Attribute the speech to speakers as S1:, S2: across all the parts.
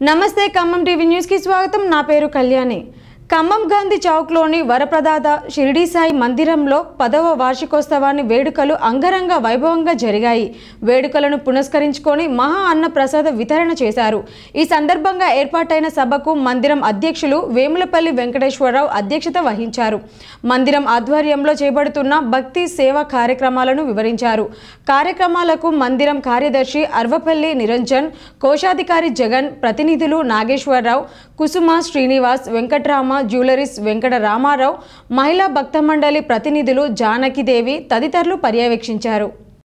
S1: నమస్తే ఖమ్మం టీవీ న్యూస్కి స్వాగతం నా పేరు కళ్యాణి ఖమ్మం గాంధీ చౌక్లోని వరప్రదాత షిరిడి సాయి మందిరంలో పదవ వార్షికోత్సవాన్ని వేడుకలు అంగరంగ వైభవంగా జరిగాయి వేడుకలను పునస్కరించుకొని మహా అన్న ప్రసాద వితరణ చేశారు ఈ సందర్భంగా ఏర్పాటైన సభకు మందిరం అధ్యక్షులు వేములపల్లి వెంకటేశ్వరరావు అధ్యక్షత వహించారు మందిరం ఆధ్వర్యంలో చేపడుతున్న భక్తి సేవా కార్యక్రమాలను వివరించారు కార్యక్రమాలకు మందిరం కార్యదర్శి అర్వపల్లి నిరంజన్ కోశాధికారి జగన్ ప్రతినిధులు నాగేశ్వరరావు కుసుమ శ్రీనివాస్ వెంకట్రామ జ్యువెలరీస్ వెంకట రామారావు మహిళా భక్త మండలి ప్రతినిధులు జానకిదేవి తదితరులు పర్యవేక్షించారు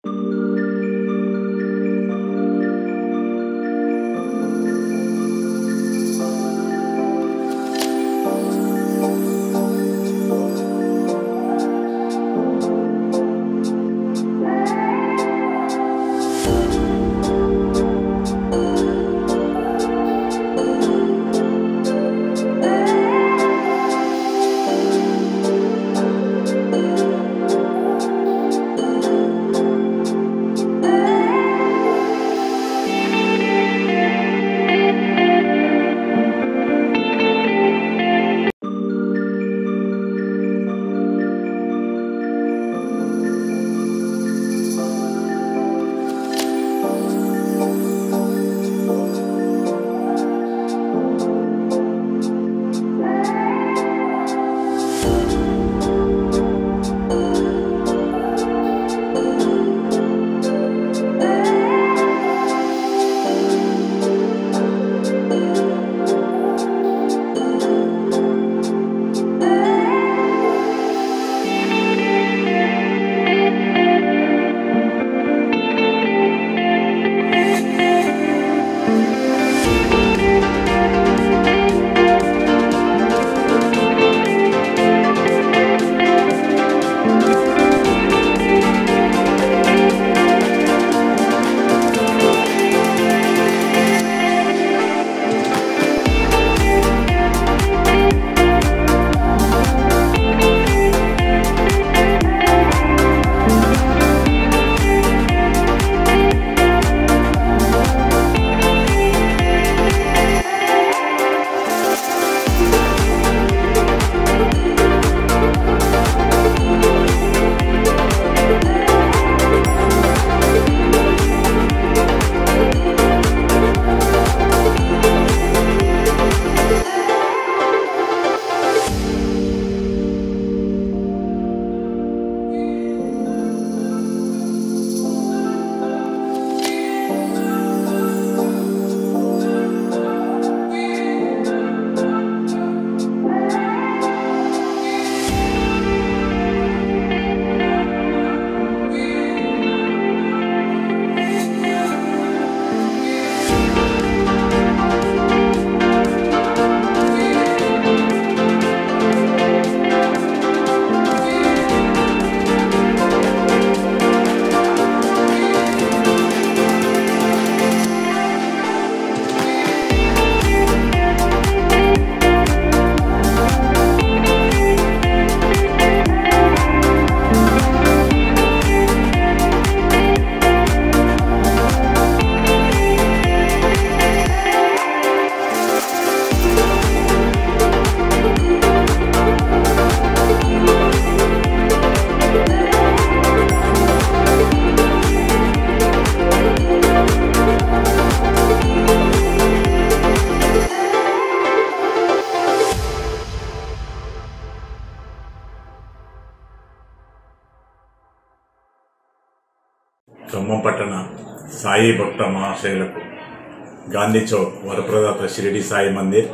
S2: ఖమ్మం పట్టణ సాయి భక్త మహాశయులకు గాంధీ చౌక్ వరప్రదాత షిరిడి సాయి మందిర్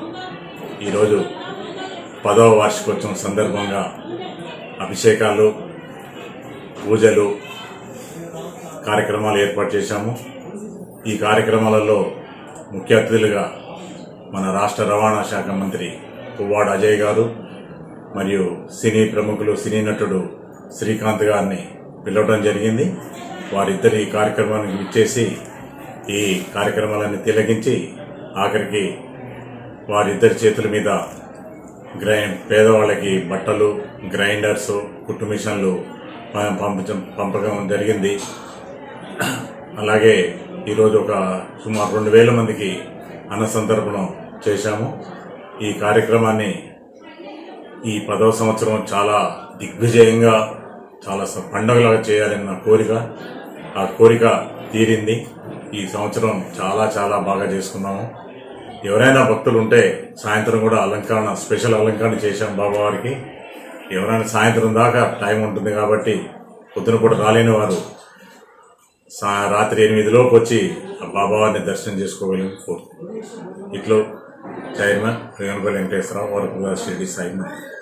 S2: ఈరోజు పదవ వార్షికోత్సవం సందర్భంగా అభిషేకాలు పూజలు కార్యక్రమాలు ఏర్పాటు చేశాము ఈ కార్యక్రమాలలో ముఖ్య అతిథులుగా మన రాష్ట్ర రవాణా శాఖ మంత్రి పువ్వాడ అజయ్ గారు మరియు సినీ ప్రముఖులు సినీ నటుడు శ్రీకాంత్ గారిని పిలవడం జరిగింది వారిద్దరి ఈ కార్యక్రమానికి ఇచ్చేసి ఈ కార్యక్రమాలన్నీ తిలగించి ఆఖరికి వారిద్దరి చేతుల మీద గ్రై పేదవాళ్ళకి బట్టలు గ్రైండర్స్ కుట్టు మిషన్లు ప- పంపించడం పంపకం జరిగింది అలాగే ఈరోజు ఒక సుమారు రెండు వేల మందికి అన్న సందర్భం చేశాము ఈ కార్యక్రమాన్ని ఈ పదవ సంవత్సరం చాలా దిగ్విజయంగా చాలా స- పండగలాగా చేయాలని నా కోరిక ఆ కోరిక తీరింది ఈ సంవత్సరం చాలా చాలా బాగా చేసుకున్నాము ఎవరైనా భక్తులు ఉంటే సాయంత్రం కూడా అలంకరణ స్పెషల్ అలంకరణ చేశాం బాబావారికి ఎవరైనా సాయంత్రం దాకా టైం ఉంటుంది కాబట్టి పొద్దున పూట రాలేని వారు సా రాత్రి ఎనిమిదిలోపు వచ్చి ఆ బాబావారిని దర్శనం చేసుకోవాలని కోరుతున్నాను ఇట్లో చైర్మన్ రేణుపల్లి వెంకటేశ్వరరావు వరకు షిరిడి సాయి మందిర్.